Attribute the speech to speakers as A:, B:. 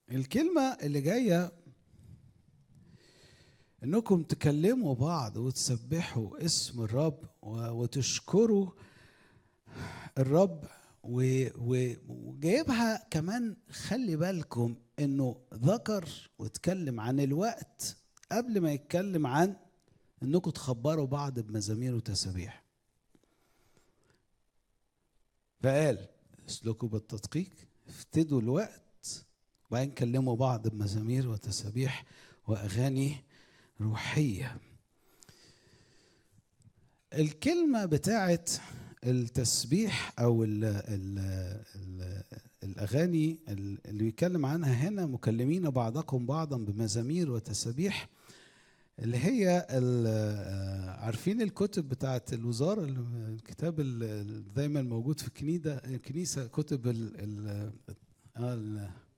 A: الكلمة اللي جاية انكم تكلموا بعض وتسبحوا اسم الرب و- وتشكروا الرب و- و- وجايبها كمان خلي بالكم انه ذكر واتكلم عن الوقت قبل ما يتكلم عن انكم تخبروا بعض بمزامير وتسابيح فقال اسلكوا بالتدقيق افتدوا الوقت وبعدين كلموا بعض بمزامير وتسابيح واغاني روحيه الكلمه بتاعت التسبيح او ال ال ال الاغاني اللي بيتكلم عنها هنا مكلمين بعضكم بعضا بمزامير وتسابيح اللي هي ال- عارفين الكتب بتاعت الوزاره ال- الكتاب ال- ال- دايما موجود في الكنيسه الكنيسه كتب ال ال آه ال-